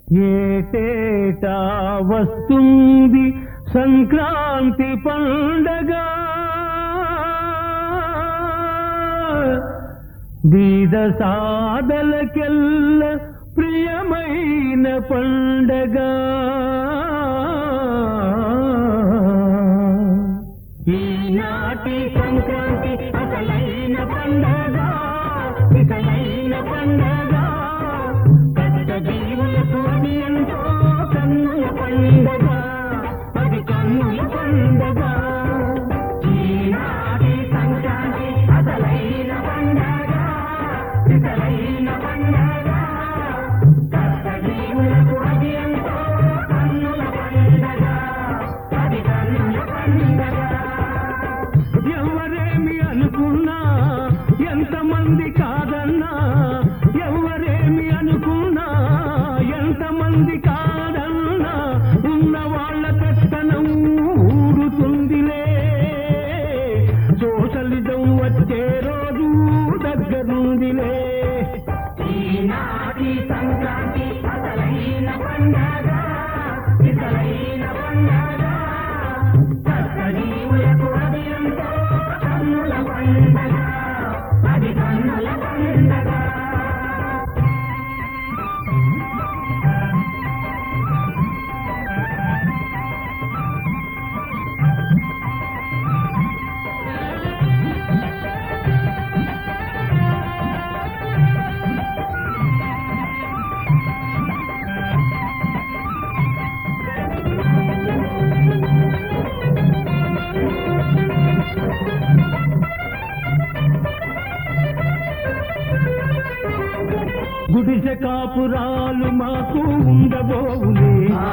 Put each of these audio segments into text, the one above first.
ఏటేటా వస్తుంది సంక్రాంతి పండగ బీద సాదలకెల్ల ప్రియమైన పండగ ఈనాటి సంక్రాంతి అసలైన పండగ ఇసలైన పండగ కష్ట జీవులకు అది ఎంతో కన్నుల పండగ అది కన్నుల పండగ ఈనాటి సంక్రాంతి అసలైన పండగ ఇసలైన పండగ కష్ట జీవులకు అది ఎంతో కన్నుల పండగ అది కన్నుల పండగ ఎవరేమి అనుకున్నా ఎంతమంది కాదన్నా ఎవరేమి అనుకున్నా ఎంతమంది కాదన్నా ఉన్న వాళ్ళ కష్టనం ఊరుతుందిలే సోషలిజం వచ్చే రోజు దగ్గరుందిలే ఈనాటి సంక్రాంతి అసలైన పండగ ఇసలైన పండగ కష్టజీవులకు అది ఎంతో కన్నుల పండగ అది కన్నుల పండగ గుడిసె కాపురాలు మాకు ఉండబోవులే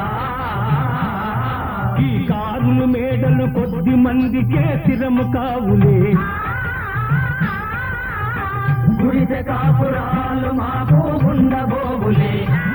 ఈ కారులు మేడలు కొద్ది మందికే స్థిరము కావులే గుడిసె కాపురాలు మాకు ఉండబోవులే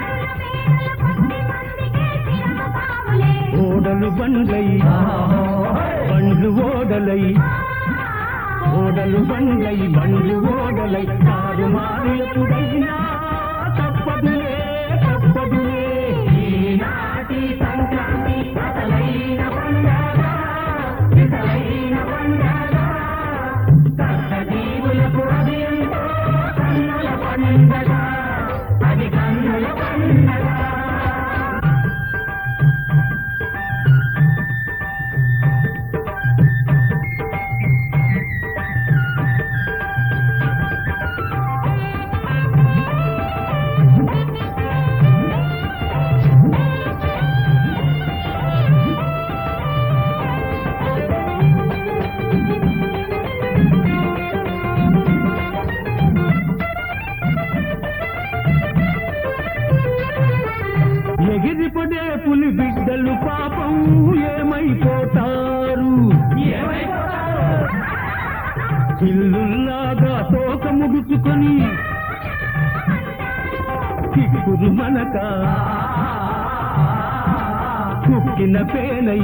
ఓడలు బండ్లై బండ్లు ఓడలై ఓడలు బండ్లై బండ్లు ఓడలై కారు మారు ఎప్పుడైనా తప్పదులే తప్పదులే ఈనాటి సంక్రాంతి అసలైన పండగ ఇసలైన పండగ కష్ట జీవులకు అది ఎంతో కన్నుల పండగ అది కన్నుల పండగ ఎగిరిపడే పులి బిడ్డలు పాపం ఏమైపోతారు చిల్లుల్లాగా తోక ముడుచుకొని కిక్కురు మనక కుక్కిన పేనై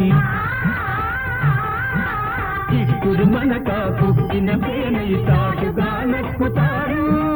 కిక్కురు మనక కుక్కిన పేనై తాటుగా నొక్కుతారు